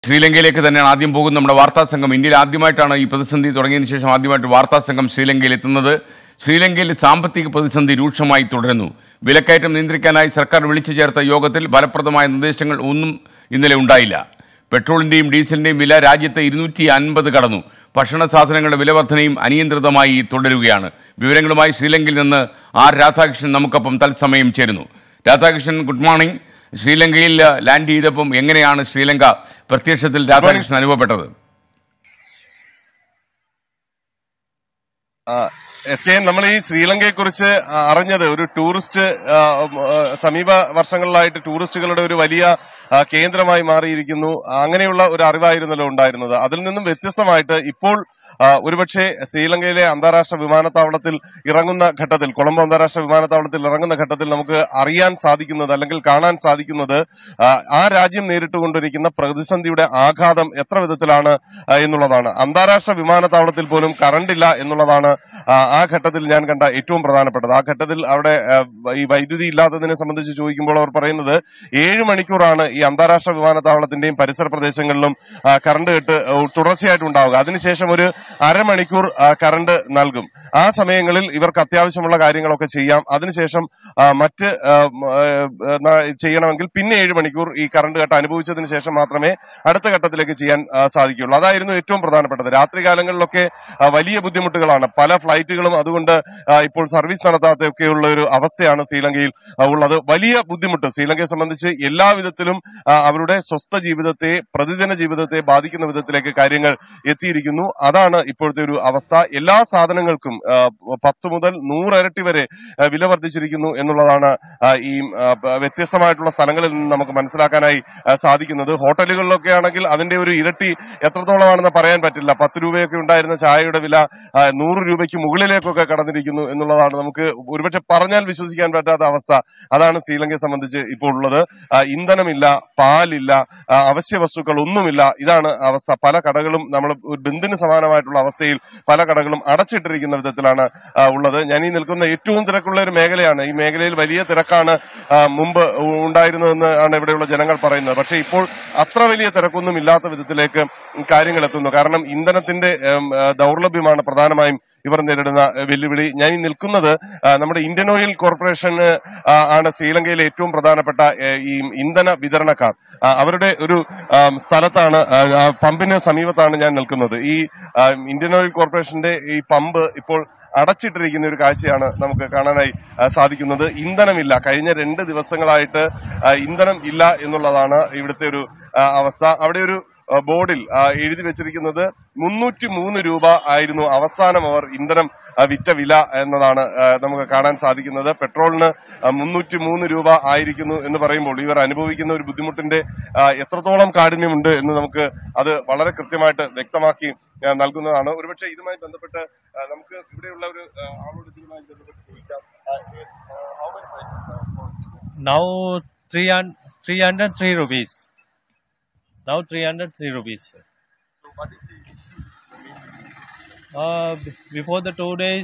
ശ്രീലങ്കയിലേക്ക് തന്നെയാണ് ആദ്യം പോകുന്നത് നമ്മുടെ വാർത്താ സംഘം ഇന്ത്യയിൽ ആദ്യമായിട്ടാണ് ഈ പ്രതിസന്ധി തുടങ്ങിയതിനു ശേഷം ആദ്യമായിട്ട് വാർത്താ സംഘം ശ്രീലങ്കയിൽ എത്തുന്നത് ശ്രീലങ്കയിൽ സാമ്പത്തിക പ്രതിസന്ധി രൂക്ഷമായി തുടരുന്നു വിലക്കയറ്റം നിയന്ത്രിക്കാനായി സർക്കാർ വിളിച്ചു ചേർത്ത യോഗത്തിൽ ഫലപ്രദമായ നിർദ്ദേശങ്ങൾ ഒന്നും ഇന്നലെ ഉണ്ടായില്ല പെട്രോളിന്റെയും ഡീസലിന്റെയും വില രാജ്യത്ത് ഇരുന്നൂറ്റി അൻപത് കടന്നു ഭക്ഷണ സാധനങ്ങളുടെ വിലവർധനയും അനിയന്ത്രിതമായി തുടരുകയാണ് വിവരങ്ങളുമായി ശ്രീലങ്കയിൽ നിന്ന് ആർ രാധാകൃഷ്ണൻ നമുക്കൊപ്പം തത്സമയം ചേരുന്നു രാധാകൃഷ്ണൻ ഗുഡ് മോർണിംഗ് ശ്രീലങ്കയിൽ ലാൻഡ് ചെയ്തപ്പം എങ്ങനെയാണ് ശ്രീലങ്ക പ്രത്യക്ഷത്തിൽ രാധാകൃഷ്ണൻ അനുഭവപ്പെട്ടത് എസ് കെ നമ്മൾ ഈ ശ്രീലങ്കയെ കുറിച്ച് അറിഞ്ഞത് ഒരു ടൂറിസ്റ്റ് ആ, ഉം, ആ, സമീപ വർഷങ്ങളിലായിട്ട് ടൂറിസ്റ്റുകളുടെ ഒരു വലിയ ആ, കേന്ദ്രമായി മാറിയിരിക്കുന്നു അങ്ങനെയുള്ള ഒരു അറിവായിരുന്നല്ലോ ഉണ്ടായിരുന്നത് അതിൽ നിന്നും വ്യത്യസ്തമായിട്ട് ഇപ്പോൾ ആ, ഒരുപക്ഷെ ശ്രീലങ്കയിലെ അന്താരാഷ്ട്ര വിമാനത്താവളത്തിൽ ഇറങ്ങുന്ന ഘട്ടത്തിൽ കൊളംബോ അന്താരാഷ്ട്ര വിമാനത്താവളത്തിൽ ഇറങ്ങുന്ന ഘട്ടത്തിൽ നമുക്ക് അറിയാൻ സാധിക്കുന്നത് അല്ലെങ്കിൽ കാണാൻ സാധിക്കുന്നത് ആ, ആ രാജ്യം നേരിട്ടുകൊണ്ടിരിക്കുന്ന പ്രതിസന്ധിയുടെ ആഘാതം എത്ര വിധത്തിലാണ് ആ, എന്നുള്ളതാണ് അന്താരാഷ്ട്ര വിമാനത്താവളത്തിൽ പോലും കറണ്ട് ഇല്ല എന്നുള്ളതാണ് ആ, ആ ഘട്ടത്തിൽ ഞാൻ കണ്ട ഏറ്റവും പ്രധാനപ്പെട്ടത് ആ ഘട്ടത്തിൽ അവിടെ ആ, ഈ വൈദ്യുതി ഇല്ലാത്തതിനെ സംബന്ധിച്ച് ചോദിക്കുമ്പോൾ അവർ പറയുന്നത് ഏഴ് മണിക്കൂറാണ് ഈ അന്താരാഷ്ട്ര വിമാനത്താവളത്തിന്റെയും പരിസര പ്രദേശങ്ങളിലും ആ, കറണ്ട് കെട്ട് ആ, തുടർച്ചയായിട്ട് ഉണ്ടാവുക അതിനുശേഷം ഒരു അരമണിക്കൂർ ആ, കറണ്ട് നൽകും ആ സമയങ്ങളിൽ ഇവർക്ക് അത്യാവശ്യമുള്ള കാര്യങ്ങളൊക്കെ ചെയ്യാം അതിനുശേഷം ആ, മറ്റ് ആ, മ, ആ, ന- ചെയ്യണമെങ്കിൽ പിന്നെ ഏഴ് മണിക്കൂർ ഈ കറണ്ട് കട്ട് അനുഭവിച്ചതിന് ശേഷം മാത്രമേ അടുത്ത ഘട്ടത്തിലേക്ക് ചെയ്യാൻ ആ, സാധിക്കുകയുള്ളൂ അതായിരുന്നു ഏറ്റവും പ്രധാനപ്പെട്ടത് രാത്രികാലങ്ങളിലൊക്കെ ആ, വലിയ ബുദ്ധിമുട്ടുകളാണ് പല ഫ്ലൈറ്റുകളും അതുകൊണ്ട് ആ, ഇപ്പോൾ സർവീസ് നടത്താത്തൊക്കെയുള്ള ഒരു അവസ്ഥയാണ് ശ്രീലങ്കയിൽ ആ, ഉള്ളത് വലിയ ബുദ്ധിമുട്ട് ശ്രീലങ്കയെ സംബന്ധിച്ച് എല്ലാവിധത്തിലും ആ, അവരുടെ സ്വസ്ഥ ജീവിതത്തെ പ്രതിദിന ജീവിതത്തെ ബാധിക്കുന്ന വിധത്തിലേക്ക് കാര്യങ്ങൾ എത്തിയിരിക്കുന്നു അതാണ് ഇപ്പോഴത്തെ ഒരു അവസ്ഥ എല്ലാ സാധനങ്ങൾക്കും ആ, പത്ത് മുതൽ നൂറരട്ടി വരെ ആ, വില വർദ്ധിച്ചിരിക്കുന്നു എന്നുള്ളതാണ് ആ, ഈ ആ, പ- വ്യത്യസ്തമായിട്ടുള്ള സ്ഥലങ്ങളിൽ നിന്ന് നമുക്ക് മനസ്സിലാക്കാനായി ആ, സാധിക്കുന്നത് ഹോട്ടലുകളിലൊക്കെ ആണെങ്കിൽ അതിന്റെ ഒരു ഇരട്ടി എത്രത്തോളമാണെന്ന് പറയാൻ പറ്റില്ല പത്ത് രൂപയൊക്കെ ഉണ്ടായിരുന്ന ചായയുടെ വില ആ, നൂറ് രൂപയ്ക്ക് മുകളിലേക്കൊക്കെ കടന്നിരിക്കുന്നു എന്നുള്ളതാണ് നമുക്ക് ഒരുപക്ഷെ പറഞ്ഞാൽ വിശ്വസിക്കാൻ പറ്റാത്ത അവസ്ഥ അതാണ് ശ്രീലങ്കയെ സംബന്ധിച്ച് ഇപ്പോൾ ഉള്ളത് ആ, ഇന്ധനമില്ല പാലില്ല ആ, അവശ്യ വസ്തുക്കൾ ഒന്നുമില്ല ഇതാണ് അവസ്ഥ പല കടകളും നമ്മൾ ഒരു ബന്ധിന് സമാനമായിട്ടുള്ള അവസ്ഥയിൽ പല കടകളും അടച്ചിട്ടിരിക്കുന്ന വിധത്തിലാണ് ആ, ഉള്ളത് ഞാൻ ഈ നിൽക്കുന്ന ഏറ്റവും തിരക്കുള്ള ഒരു മേഖലയാണ് ഈ മേഖലയിൽ വലിയ തിരക്കാണ് ആ, മുമ്പ് ഉണ്ടായിരുന്നതെന്ന് ആണ് ഇവിടെയുള്ള ജനങ്ങൾ പറയുന്നത് പക്ഷേ ഇപ്പോൾ അത്ര വലിയ തിരക്കൊന്നും ഇല്ലാത്ത വിധത്തിലേക്ക് കാര്യങ്ങൾ എത്തുന്നു കാരണം ഇന്ധനത്തിന്റെ ഉം, ആ, ദൗർലഭ്യമാണ് പ്രധാനമായും ഇവർ നേരിടുന്ന ഏഹ്, വെല്ലുവിളി ഞാൻ ഈ നിൽക്കുന്നത് ആ, നമ്മുടെ ഇന്ത്യൻ ഓയിൽ കോർപ്പറേഷന് ആ, ആണ് ശ്രീലങ്കയിലെ ഏറ്റവും പ്രധാനപ്പെട്ട ഏഹ്, ഈ ഇന്ധന വിതരണക്കാർ ആ, അവരുടെ ഒരു ആം, സ്ഥലത്താണ് ആ, ആ പമ്പിന് സമീപത്താണ് ഞാൻ നിൽക്കുന്നത് ഈ ആ, ഇന്ത്യൻ ഓയിൽ കോർപ്പറേഷന്റെ ഈ പമ്പ് ഇപ്പോൾ അടച്ചിട്ടിരിക്കുന്ന ഒരു കാഴ്ചയാണ് നമുക്ക് കാണാനായി ആ, സാധിക്കുന്നത് ഇന്ധനമില്ല കഴിഞ്ഞ രണ്ട് ദിവസങ്ങളായിട്ട് ആ, ഇന്ധനം ഇല്ല എന്നുള്ളതാണ് ഇവിടുത്തെ ഒരു ആ, അവസ്ഥ അവിടെ ഒരു ആ, ബോർഡിൽ ആ, എഴുതി വെച്ചിരിക്കുന്നത് മുന്നൂറ്റി മൂന്ന് രൂപ ആയിരുന്നു അവസാനം അവർ ഇന്ധനം ആ, വിറ്റ വില എന്നതാണ് ആ, നമുക്ക് കാണാൻ സാധിക്കുന്നത് പെട്രോളിന് മുന്നൂറ്റി മൂന്ന് രൂപ ആയിരിക്കുന്നു എന്ന് പറയുമ്പോൾ ഇവർ അനുഭവിക്കുന്ന ഒരു ബുദ്ധിമുട്ടിന്റെ ആ, എത്രത്തോളം കാഠിന്യമുണ്ട് എന്ന് നമുക്ക് അത് വളരെ കൃത്യമായിട്ട് വ്യക്തമാക്കി ആ, നൽകുന്നതാണ് ഒരുപക്ഷെ ഇതുമായി ബന്ധപ്പെട്ട് ആ, നമുക്ക് ഇവിടെയുള്ള ഒരു ആ, ആളോട് ഇതുമായി ബന്ധപ്പെട്ട് ചോദിക്കാം ആ, ഏ, ആ, how many prices, uh, Now 300, 303 rupees. Now 303 rupees. so what is the issue? Uh, b- before the two days,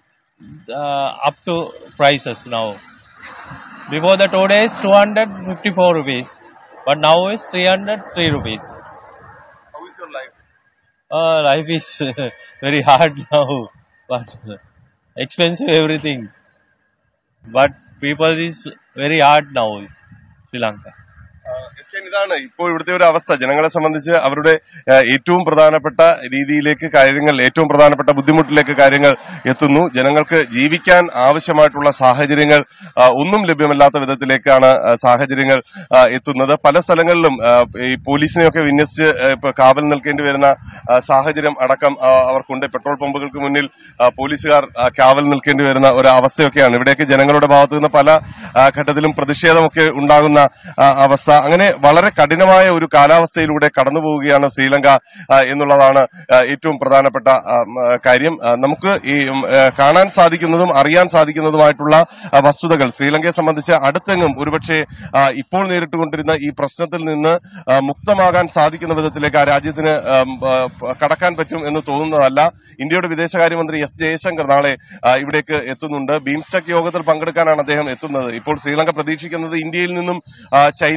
uh, up to prices now. Before the two days, 254 rupees. But now is 303 rupees. How is your life? Uh, life is very hard now. But expensive everything. But people is very hard now. is Sri Lanka. S K ഇതാണ് ഇപ്പോൾ ഇവിടുത്തെ ഒരു അവസ്ഥ ജനങ്ങളെ സംബന്ധിച്ച് അവരുടെ ആ, ഏറ്റവും പ്രധാനപ്പെട്ട രീതിയിലേക്ക് കാര്യങ്ങൾ ഏറ്റവും പ്രധാനപ്പെട്ട ബുദ്ധിമുട്ടിലേക്ക് കാര്യങ്ങൾ എത്തുന്നു ജനങ്ങൾക്ക് ജീവിക്കാൻ ആവശ്യമായിട്ടുള്ള സാഹചര്യങ്ങൾ ആ, ഒന്നും ലഭ്യമല്ലാത്ത വിധത്തിലേക്കാണ് ആ, സാഹചര്യങ്ങൾ ആ, എത്തുന്നത് പല സ്ഥലങ്ങളിലും ആ, ഈ പോലീസിനെയൊക്കെ വിന്യസിച്ച് ആ, ഇപ്പൊ കാവൽ നിൽക്കേണ്ടി വരുന്ന ആ, സാഹചര്യം അടക്കം ആ, അവർക്കുണ്ട് പെട്രോൾ പമ്പുകൾക്ക് മുന്നിൽ ആ, പോലീസുകാർ ആ, കാവൽ നിൽക്കേണ്ടി വരുന്ന ഒരു അവസ്ഥയൊക്കെയാണ് ഇവിടെയൊക്കെ ജനങ്ങളുടെ ഭാഗത്തു നിന്ന് പല ആ, ഘട്ടത്തിലും പ്രതിഷേധമൊക്കെ ഉണ്ടാകുന്ന ആ, അവസ്ഥ അങ്ങനെ വളരെ കഠിനമായ ഒരു കാലാവസ്ഥയിലൂടെ കടന്നു പോവുകയാണ് ശ്രീലങ്ക ആ, എന്നുള്ളതാണ് ആ, ഏറ്റവും പ്രധാനപ്പെട്ട ആ, ഉം, ആ, കാര്യം ആ, നമുക്ക് ഈ ഉം, ആ, കാണാൻ സാധിക്കുന്നതും അറിയാൻ സാധിക്കുന്നതുമായിട്ടുള്ള ആ, വസ്തുതകൾ ശ്രീലങ്കയെ സംബന്ധിച്ച് അടുത്തെങ്ങും ഒരുപക്ഷെ ആ, ഇപ്പോൾ നേരിട്ടുകൊണ്ടിരുന്ന ഈ പ്രശ്നത്തിൽ നിന്ന് ആ, മുക്തമാകാൻ സാധിക്കുന്ന വിധത്തിലേക്ക് ആ രാജ്യത്തിന് ആം, ആ, കടക്കാൻ പറ്റും എന്ന് തോന്നുന്നതല്ല ഇന്ത്യയുടെ വിദേശകാര്യമന്ത്രി എസ് ജയശങ്കർ നാളെ ആ, ഇവിടേക്ക് എത്തുന്നുണ്ട് ബീംസ്റ്റെക് യോഗത്തിൽ പങ്കെടുക്കാനാണ് അദ്ദേഹം എത്തുന്നത് ഇപ്പോൾ ശ്രീലങ്ക പ്രതീക്ഷിക്കുന്നത് ഇന്ത്യയിൽ നിന്നും ആ, ചൈനയിൽ നിന്നുമാണ്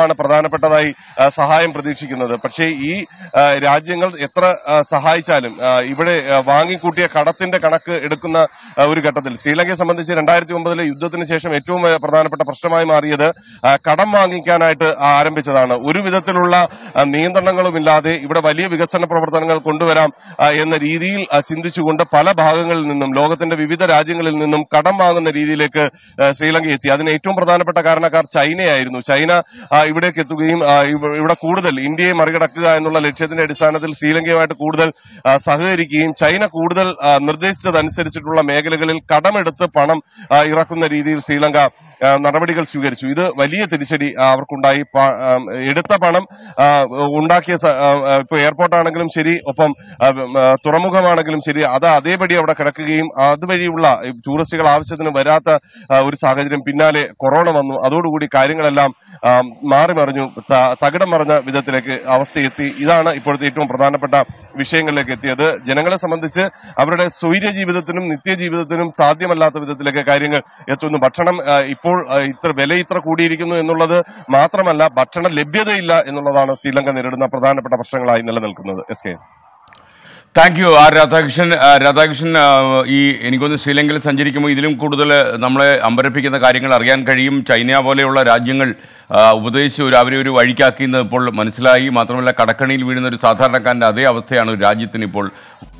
നിന്നാണ് പ്രധാനപ്പെട്ടതായി ആ, സഹായം പ്രതീക്ഷിക്കുന്നത് പക്ഷേ ഈ ആ, രാജ്യങ്ങൾ എത്ര ആ, സഹായിച്ചാലും ആ, ഇവിടെ ആ, വാങ്ങിക്കൂട്ടിയ കടത്തിന്റെ കണക്ക് എടുക്കുന്ന ആ, ഒരു ഘട്ടത്തിൽ ശ്രീലങ്കയെ സംബന്ധിച്ച് രണ്ടായിരത്തി ഒമ്പതിലെ യുദ്ധത്തിന് ശേഷം ഏറ്റവും ആ, പ്രധാനപ്പെട്ട പ്രശ്നമായി മാറിയത് ആ, കടം വാങ്ങിക്കാനായിട്ട് ആരംഭിച്ചതാണ് ഒരു വിധത്തിലുള്ള ആ, നിയന്ത്രണങ്ങളുമില്ലാതെ ഇവിടെ വലിയ വികസന പ്രവർത്തനങ്ങൾ കൊണ്ടുവരാം ആ, എന്ന രീതിയിൽ ആ, ചിന്തിച്ചുകൊണ്ട് പല ഭാഗങ്ങളിൽ നിന്നും ലോകത്തിന്റെ വിവിധ രാജ്യങ്ങളിൽ നിന്നും കടം വാങ്ങുന്ന രീതിയിലേക്ക് ആ, ശ്രീലങ്ക എത്തി അതിന് ഏറ്റവും പ്രധാനപ്പെട്ട കാരണക്കാർ ചൈനയായിരുന്നു ചൈന ആ, ഇവിടേക്ക് എത്തുകയും ആ, ഇവ- ഇവിടെ കൂടുതൽ ഇന്ത്യയെ മറികടക്കുക എന്നുള്ള ലക്ഷ്യത്തിന്റെ അടിസ്ഥാനത്തിൽ ശ്രീലങ്കയുമായിട്ട് കൂടുതൽ ആ, സഹകരിക്കുകയും ചൈന കൂടുതൽ ആ, നിർദ്ദേശിച്ചതനുസരിച്ചിട്ടുള്ള മേഖലകളിൽ കടമെടുത്ത് പണം ആ, ഇറക്കുന്ന രീതിയിൽ ശ്രീലങ്ക ആ, നടപടികൾ സ്വീകരിച്ചു ഇത് വലിയ തിരിച്ചടി ആ, അവർക്കുണ്ടായി പ- ആ, എടുത്ത പണം ആ, ഉണ്ടാക്കിയ സ- ആ, ആ, ഇപ്പൊ എയർപോർട്ടാണെങ്കിലും ശരി ഒപ്പം ആ, ആ, തുറമുഖമാണെങ്കിലും ശരി അത് അതേപടി അവിടെ കിടക്കുകയും അതുവഴിയുള്ള ഈ ടൂറിസ്റ്റുകൾ ആവശ്യത്തിന് വരാത്ത ആ, ഒരു സാഹചര്യം പിന്നാലെ കൊറോണ വന്നു അതോടുകൂടി കാര്യങ്ങളെല്ലാം ആ, മാറി മറിഞ്ഞു ത- തകിടം മറിഞ്ഞ വിധത്തിലേക്ക് അവസ്ഥയെത്തി ഇതാണ് ഇപ്പോഴത്തെ ഏറ്റവും പ്രധാനപ്പെട്ട വിഷയങ്ങളിലേക്ക് എത്തിയത് ജനങ്ങളെ സംബന്ധിച്ച് അവരുടെ സ്വൈര്യ ജീവിതത്തിനും നിത്യജീവിതത്തിനും സാധ്യമല്ലാത്ത വിധത്തിലേക്ക് കാര്യങ്ങൾ എത്തുന്നു ഭക്ഷണം ആ, ഇപ്പോൾ ആ, ഇത്ര വില ഇത്ര കൂടിയിരിക്കുന്നു എന്നുള്ളത് മാത്രമല്ല ഭക്ഷണ ലഭ്യതയില്ല എന്നുള്ളതാണ് ശ്രീലങ്ക നേരിടുന്ന പ്രധാനപ്പെട്ട പ്രശ്നങ്ങളായി നിലനിൽക്കുന്നത് S K thank you R Radhakrishnan ആ, രാധാകൃഷ്ണൻ ആ, ഈ എനിക്കൊന്ന് ശ്രീലങ്കയിൽ സഞ്ചരിക്കുമ്പോൾ ഇതിലും കൂടുതൽ നമ്മളെ അമ്പരപ്പിക്കുന്ന കാര്യങ്ങൾ അറിയാൻ കഴിയും ചൈന പോലെയുള്ള രാജ്യങ്ങൾ ആ, ഉപദേശിച്ച് ഒരു അവരെ ഒരു വഴിക്കാക്കിയെന്ന് ഇപ്പോൾ മനസ്സിലായി മാത്രമല്ല കടക്കണിയിൽ വീഴുന്ന ഒരു സാധാരണക്കാരൻ്റെ അതേ അവസ്ഥയാണ് ഒരു രാജ്യത്തിന് ഇപ്പോൾ